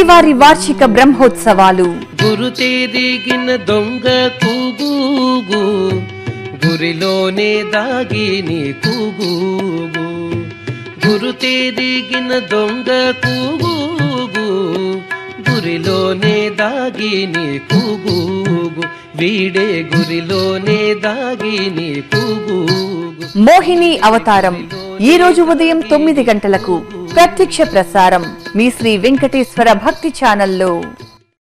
స్వామివారి వార్షిక బ్రహ్మోత్సవాలు గురుతేదిగిన దొంగ కూగూగు గురిలోనే దాగి నీ కూగూగు గురుతేదిగిన దొంగ కూగూగు గురిలోనే దాగి నీ కూగూగు వీడే గురిలోనే దాగి నీ కూగూగు మోహిని అవతారం ఈ రోజు ఉదయం తొమ్మిది గంటలకు ప్రత్యక్ష ప్రసారం మీ శ్రీ వెంకటేశ్వర భక్తి ఛానల్లో